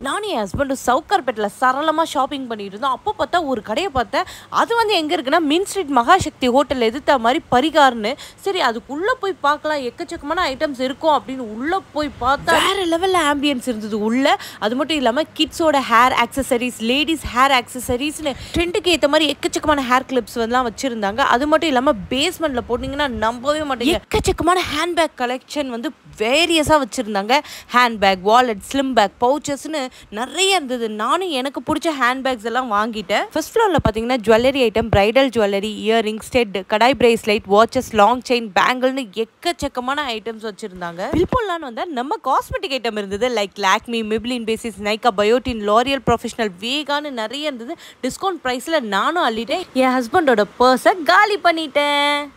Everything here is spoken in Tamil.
நானும் என் ஹஸ்பண்டும் சவுக்கார்பேட்டில் சரளமாக ஷாப்பிங் பண்ணிட்டு இருந்தோம் அப்போ பார்த்தா ஒரு கடையை பார்த்தேன் அது வந்து எங்கே இருக்குன்னா மின் ஸ்ட்ரீட் மகாசக்தி ஹோட்டல் எதிர்த்த மாதிரி பரிகார்னு சரி அதுக்குள்ளே போய் பார்க்கலாம் எக்கச்சக்கமான ஐட்டம்ஸ் இருக்கும் அப்படின்னு உள்ளே போய் பார்த்தா வேற லெவலில் ஆம்பியன்ஸ் இருந்தது உள்ள அது மட்டும் இல்லாமல் கிட்ஸோட ஹேர் ஆக்சசரிஸ் லேடிஸ் ஹேர் ஆக்சசரிஸ்னு ட்ரெண்டுக்கு ஏற்ற மாதிரி எக்கச்சக்கமான ஹேர் கிளிப்ஸ் எல்லாம் வச்சுருந்தாங்க அது மட்டும் இல்லாமல் பேஸ்மெண்ட்டில் போட்டிங்கன்னா நம்பவே மாட்டீங்க எக்கச்சக்கமான ஹேண்ட்பேக் கலெக்ஷன் வந்து வேரியஸாக வச்சுருந்தாங்க ஹேண்ட்பேக் வாலெட் ஸ்லிம் பேக் பவுச்சஸ்னு நிறைய இருந்தது நானும் எனக்கு பிடிச்ச ஹேண்ட்பேக்ஸ் எல்லாம் வாங்கிட்டேன் ஃபர்ஸ்ட் ஃப்ளோரில் பார்த்தீங்கன்னா jewellery item bridal jewellery earring stud கடாய் பிரேஸ்லைட் வாட்சஸ் லாங் செயின் பேங்கிள்னு எக்கச்சக்கமான ஐட்டம்ஸ் வச்சுருந்தாங்க பில் போடலான்னு வந்தால் நம்ம காஸ்மெட்டிக் ஐட்டம் இருந்தது like Lakme Maybelline Faces Nykaa biotin L'Oreal professional வேகான்னு நிறைய இருந்தது டிஸ்கவுண்ட் ப்ரைஸில் நானும் அள்ளிட்டேன் என் ஹஸ்பண்டோட பர்ஸை காலி பண்ணிட்டேன்